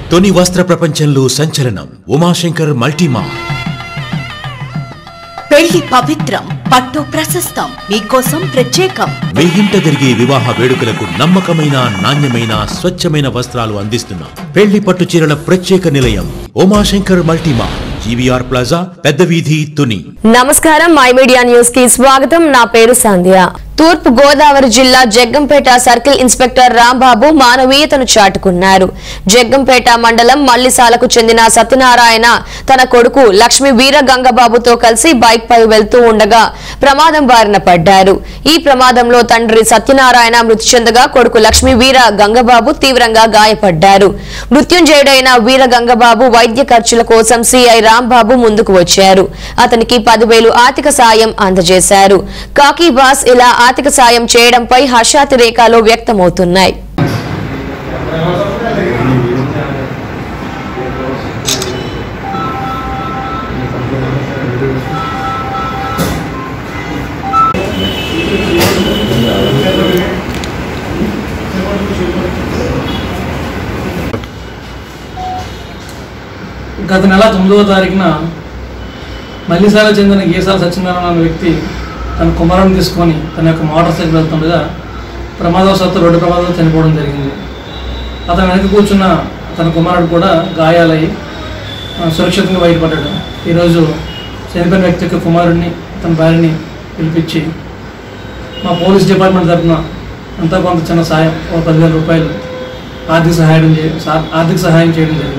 తొని వస్త్ర ప్రపంచంలో సంచలనం ఉమాశంకర్ మల్టీమా పెళ్లి పవిత్రం పట్టు ప్రశస్తం మీకోసం ప్రత్యేకం మీ ఇంట జరిగే వివాహ వేడుకలకు నమ్మకమైన నాణ్యమైన స్వచ్ఛమైన వస్త్రాలు అందిస్తున్నాం పెళ్లి పట్టు చీరల ప్రత్యేక నిలయం ఉమాశంకర్ మల్టీమా జీవీఆర్ ప్లాజా పెద్ద వీధి తుని నమస్కారం మై మీడియా న్యూస్ కి స్వాగతం నా పేరు సంధ్య తూర్పు గోదావరి జిల్లా జగ్గంపేట సర్కిల్ ఇన్స్పెక్టర్ రాంబాబు మానవీయతను చాటుకున్నారు జగ్గంపేట మండలం మల్లిసాలకు చెందిన సత్యనారాయణ తన కొడుకు లక్ష్మీ వీర గంగబాబుతో కలిసి బైక్ పై వెళ్తూ ఉండగా ప్రమాదం బారిన పడ్డారు ఈ ప్రమాదంలో తండ్రి సత్యనారాయణ మృతి చెందగా కొడుకు లక్ష్మీ వీర గంగబాబు తీవ్రంగా గాయపడ్డారు మృత్యుంజయుడైన వీర గంగబాబు వైద్య ఖర్చుల కోసం సిఐ రాంబాబు ముందుకు వచ్చారు అతనికి పదివేలు ఆర్థిక సాయం అందజేశారు కాకి బాస్ ఇలా ఆర్థిక సాయం చేయడంపై హర్షాతిరేకాలు వ్యక్తమవుతున్నాయి గత నెల తొమ్మిదవ తారీఖున మల్లిసాల చెందిన గీసాల సత్యనారాయణ అనే వ్యక్తి తన కుమారుని తీసుకొని తన యొక్క మోటార్ సైకిల్ వెళ్తుండగా ప్రమాదవశాత్తు రోడ్డు ప్రమాదంలో చనిపోవడం జరిగింది అతని వెనక కూర్చున్న తన కుమారుడు కూడా గాయాలయ్యి ఆ, సురక్షితంగా బయటపడ్డాడు ఈరోజు చనిపోయిన వ్యక్తి యొక్క కుమారుడిని తన భార్యని పిలిపించి మా పోలీస్ డిపార్ట్మెంట్ తరఫున అంతా కొంత చిన్న సాయం ఒక పదివేల రూపాయలు ఆర్థిక సహాయం చే సా- ఆర్థిక సహాయం చేయడం జరిగింది